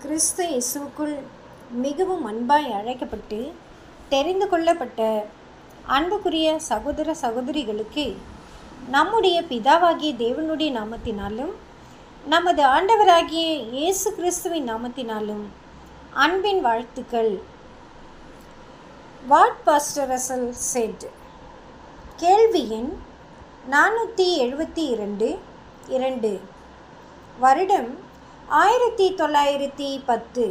கிறிஸ்து இயேசுவுக்குள் மிகவும் அன்பாய் அழைக்கப்பட்டு தெரிந்து கொள்ளப்பட்ட அன்புக்குரிய சகோதர சகோதரிகளுக்கு நம்முடைய பிதாவாகிய தேவனுடைய நாமத்தினாலும் நமது ஆண்டவராகிய இயேசு கிறிஸ்துவின் நாமத்தினாலும் அன்பின் வாழ்த்துக்கள் வாட் பாஸ்டர் ரசல் செட் கேள்வி எண் நானூற்றி எழுபத்தி இரண்டு இரண்டு வருடம் ஆயிரத்தி தொள்ளாயிரத்தி பத்து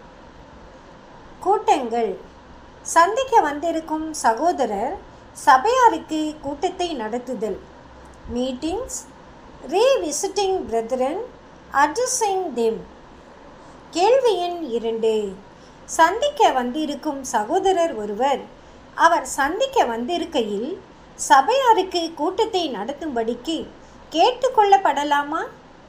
கூட்டங்கள் சந்திக்க வந்திருக்கும் சகோதரர் சபையாருக்கு கூட்டத்தை நடத்துதல் meetings revisiting brethren addressing them கேள்வி எண் இரண்டு சந்திக்க வந்திருக்கும் சகோதரர் ஒருவர் அவர் சந்திக்க வந்திருக்கையில் சபையாருக்கு கூட்டத்தை நடத்தும்படிக்கு கேட்டுக்கொள்ளப்படலாமா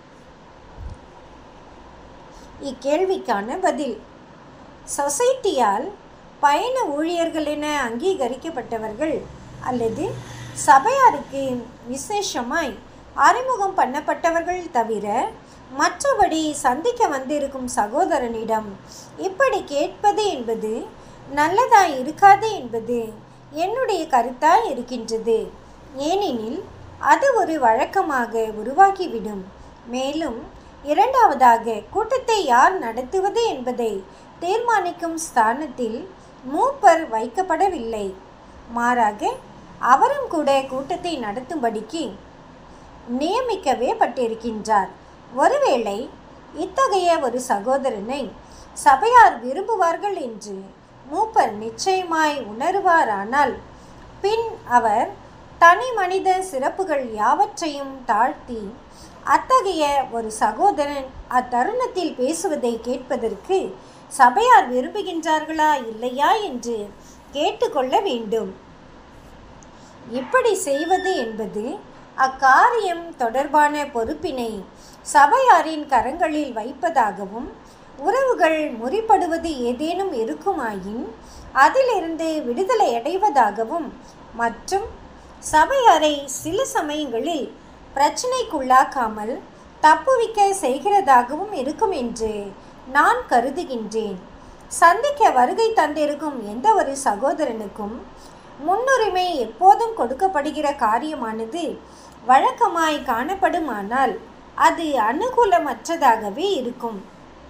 இக்கேள்விக்கான பதில் சொசைட்டியால் பயண ஊழியர்கள் என அங்கீகரிக்கப்பட்டவர்கள் அல்லது சபையாருக்கு விசேஷமாய் அறிமுகம் பண்ணப்பட்டவர்கள் தவிர மற்றபடி சந்திக்க வந்திருக்கும் சகோதரனிடம் இப்படி கேட்பது என்பது நல்லதாய் இருக்காது என்பது என்னுடைய கருத்தாய் இருக்கின்றது ஏனெனில் அது ஒரு வழக்கமாக உருவாகிவிடும் மேலும் இரண்டாவதாக கூட்டத்தை யார் நடத்துவது என்பதை தீர்மானிக்கும் ஸ்தானத்தில் மூப்பர் வைக்கப்படவில்லை மாறாக அவரும் கூட கூட்டத்தை நடத்தும்படிக்கு நியமிக்கவே பட்டிருக்கின்றார் ஒருவேளை இத்தகைய ஒரு சகோதரனை சபையார் விரும்புவார்கள் என்று மூப்பர் நிச்சயமாய் உணர்வாரானால் பின் அவர் தனி மனித சிறப்புகள் யாவற்றையும் தாழ்த்தி அத்தகைய ஒரு சகோதரன் அத்தருணத்தில் பேசுவதை கேட்பதற்கு சபையார் விரும்புகின்றார்களா இல்லையா என்று கேட்டுக்கொள்ள வேண்டும் இப்படி செய்வது என்பது அக்காரியம் தொடர்பான பொறுப்பினை சபையாரின் கரங்களில் வைப்பதாகவும் உறவுகள் முறிப்படுவது ஏதேனும் இருக்குமாயின் அதிலிருந்து விடுதலை அடைவதாகவும் மற்றும் சபையாரை சில சமயங்களில் பிரச்சனைக்குள்ளாக்காமல் தப்புவிக்க செய்கிறதாகவும் இருக்கும் என்று நான் கருதுகின்றேன் சந்திக்க வருகை தந்திருக்கும் எந்த ஒரு சகோதரனுக்கும் முன்னுரிமை எப்போதும் கொடுக்கப்படுகிற காரியமானது வழக்கமாய் காணப்படுமானால் அது அனுகூலமற்றதாகவே இருக்கும்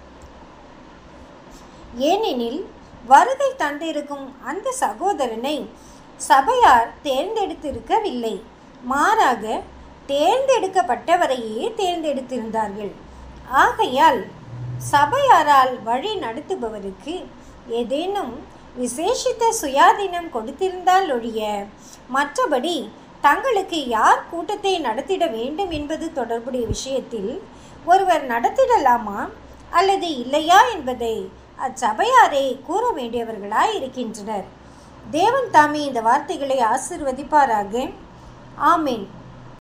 ஏனெனில் வருகை தந்திருக்கும் அந்த சகோதரனை சபையார் தேர்ந்தெடுத்திருக்கவில்லை மாறாக தேர்ந்தெடுக்கப்பட்டவரையே தேர்ந்தெடுத்திருந்தார்கள் ஆகையால் சபையாரால் வழி நடத்துபவருக்கு ஏதேனும் விசேஷித்த சுயாதீனம் கொடுத்திருந்தால் ஒழிய மற்றபடி தங்களுக்கு யார் கூட்டத்தை நடத்திட வேண்டும் என்பது தொடர்புடைய விஷயத்தில் ஒருவர் நடத்திடலாமா அல்லது இல்லையா என்பதை அச்சபையாரே கூற வேண்டியவர்களாய் இருக்கின்றனர் தேவன் தாமே இந்த வார்த்தைகளை ஆசிர்வதிப்பாராக ஆமீன்